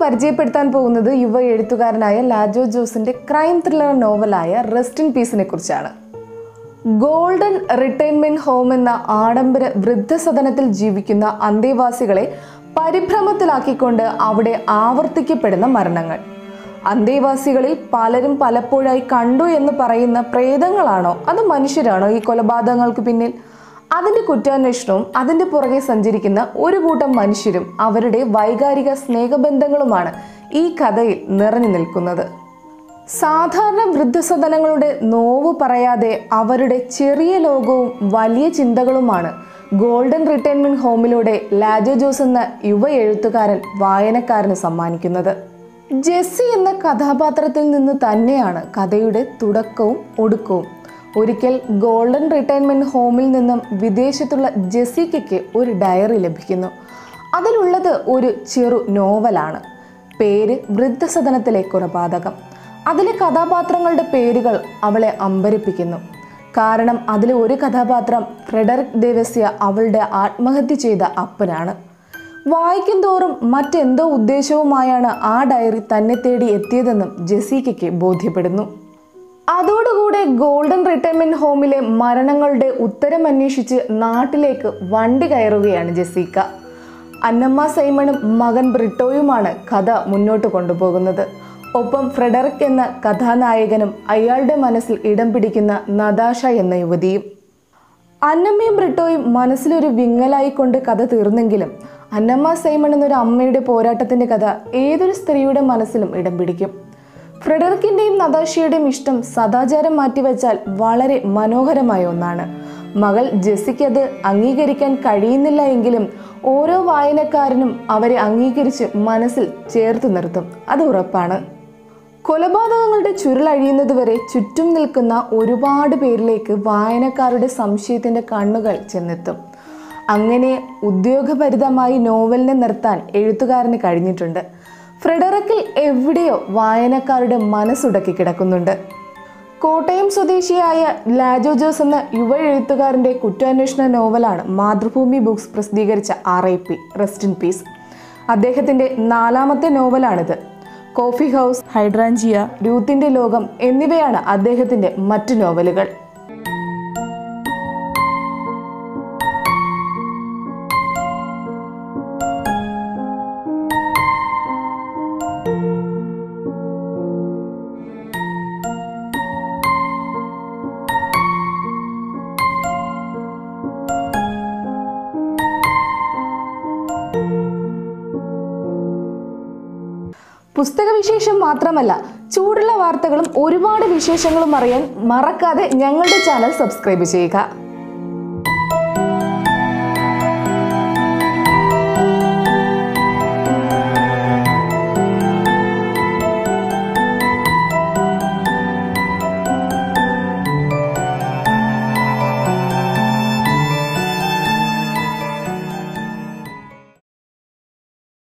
പരിചയപ്പെടുത്താൻ പോകുന്നത് യുവ എഴുത്തുകാരനായ ലാജോ ജോസിന്റെ ക്രൈം ത്രില്ലർ നോവലായ റെസ്റ്റ് ഇൻ പീസിനെ കുറിച്ചാണ് ഗോൾഡൻ റിട്ടയർമെന്റ് ഹോം എന്ന ആഡംബര വൃദ്ധസദനത്തിൽ ജീവിക്കുന്ന അന്തേവാസികളെ പരിഭ്രമത്തിലാക്കിക്കൊണ്ട് അവിടെ ആവർത്തിക്കപ്പെടുന്ന മരണങ്ങൾ അന്തേവാസികളിൽ പലരും പലപ്പോഴായി കണ്ടു എന്ന് പറയുന്ന പ്രേതങ്ങളാണോ അത് മനുഷ്യരാണോ ഈ കൊലപാതകങ്ങൾക്ക് പിന്നിൽ അതിന്റെ കുറ്റാന്വേഷണവും അതിന്റെ പുറകെ സഞ്ചരിക്കുന്ന ഒരു കൂട്ടം മനുഷ്യരും അവരുടെ വൈകാരിക സ്നേഹബന്ധങ്ങളുമാണ് ഈ കഥയിൽ നിറഞ്ഞു നിൽക്കുന്നത് സാധാരണ വൃദ്ധസദനങ്ങളുടെ നോവ് പറയാതെ അവരുടെ ചെറിയ ലോകവും വലിയ ചിന്തകളുമാണ് ഗോൾഡൻ റിട്ടയർമെന്റ് ഹോമിലൂടെ ലാജോ ജോസ് എന്ന യുവ എഴുത്തുകാരൻ വായനക്കാരന് സമ്മാനിക്കുന്നത് ജെസ്സി എന്ന കഥാപാത്രത്തിൽ നിന്ന് തന്നെയാണ് കഥയുടെ തുടക്കവും ഒടുക്കവും ഒരിക്കൽ ഗോൾഡൻ റിട്ടയർമെന്റ് ഹോമിൽ നിന്നും വിദേശത്തുള്ള ജെസ്സിക്കയ്ക്ക് ഒരു ഡയറി ലഭിക്കുന്നു അതിലുള്ളത് ഒരു ചെറു നോവലാണ് പേര് വൃദ്ധസദനത്തിലെ കൊലപാതകം അതിലെ കഥാപാത്രങ്ങളുടെ പേരുകൾ അവളെ അമ്പരിപ്പിക്കുന്നു കാരണം അതിലെ ഒരു കഥാപാത്രം ഫ്രെഡറിക് ദേവസ്യ അവളുടെ ആത്മഹത്യ ചെയ്ത അപ്പനാണ് വായിക്കും തോറും മറ്റെന്തോ ഉദ്ദേശവുമായാണ് ആ ഡയറി തന്നെ തേടി എത്തിയതെന്നും ജെസീക്കയ്ക്ക് ബോധ്യപ്പെടുന്നു അതോടുകൂടെ ഗോൾഡൻ റിട്ടയർമെന്റ് ഹോമിലെ മരണങ്ങളുടെ ഉത്തരം അന്വേഷിച്ച് നാട്ടിലേക്ക് വണ്ടി കയറുകയാണ് ജെസീക്ക അന്നമ്മ സൈമണും മകൻ ബ്രിട്ടോയുമാണ് കഥ മുന്നോട്ട് കൊണ്ടുപോകുന്നത് ഒപ്പം ഫ്രെഡറിക് എന്ന കഥാനായകനും അയാളുടെ മനസ്സിൽ ഇടം പിടിക്കുന്ന നദാഷ എന്ന യുവതിയും അന്നമ്മയും ബ്രിട്ടോയും മനസ്സിലൊരു വിങ്ങലായിക്കൊണ്ട് കഥ തീർന്നെങ്കിലും അന്നമ്മ സൈമൺ എന്നൊരു അമ്മയുടെ പോരാട്ടത്തിന്റെ കഥ ഏതൊരു സ്ത്രീയുടെ മനസ്സിലും ഇടം പിടിക്കും ഫ്രെഡറിക്കിന്റെയും നദാഷയുടെയും ഇഷ്ടം സദാചാരം മാറ്റിവെച്ചാൽ വളരെ മനോഹരമായ ഒന്നാണ് മകൾ ജെസ്സിക്ക് അത് അംഗീകരിക്കാൻ കഴിയുന്നില്ല എങ്കിലും ഓരോ വായനക്കാരനും അവരെ അംഗീകരിച്ച് മനസ്സിൽ ചേർത്ത് നിർത്തും അത് ഉറപ്പാണ് കൊലപാതകങ്ങളുടെ ചുരുളഴിയുന്നതുവരെ ചുറ്റും നിൽക്കുന്ന ഒരുപാട് പേരിലേക്ക് വായനക്കാരുടെ സംശയത്തിന്റെ കണ്ണുകൾ ചെന്നെത്തും അങ്ങനെ ഉദ്യോഗഭരിതമായി നോവലിനെ നിർത്താൻ എഴുത്തുകാരന് കഴിഞ്ഞിട്ടുണ്ട് ഫ്രെഡറിക്കിൽ എവിടെയോ വായനക്കാരുടെ മനസ്സുടക്കി കിടക്കുന്നുണ്ട് കോട്ടയം സ്വദേശിയായ ലാജോ ജോസ് എന്ന യുവ എഴുത്തുകാരന്റെ കുറ്റാന്വേഷണ നോവലാണ് മാതൃഭൂമി ബുക്സ് പ്രസിദ്ധീകരിച്ച R I P rest in peace അദ്ദേഹത്തിന്റെ നാലാമത്തെ നോവലാണിത് കോഫി ഹൗസ് ഹൈഡ്രാഞ്ചിയ രൂത്തിന്റെ ലോകം എന്നിവയാണ് അദ്ദേഹത്തിന്റെ മറ്റു നോവലുകൾ പുസ്തക വിശേഷം മാത്രമല്ല ചൂടുള്ള വാർത്തകളും ഒരുപാട് വിശേഷങ്ങളും അറിയാൻ മറക്കാതെ ഞങ്ങളുടെ ചാനൽ സബ്സ്ക്രൈബ് ചെയ്യുക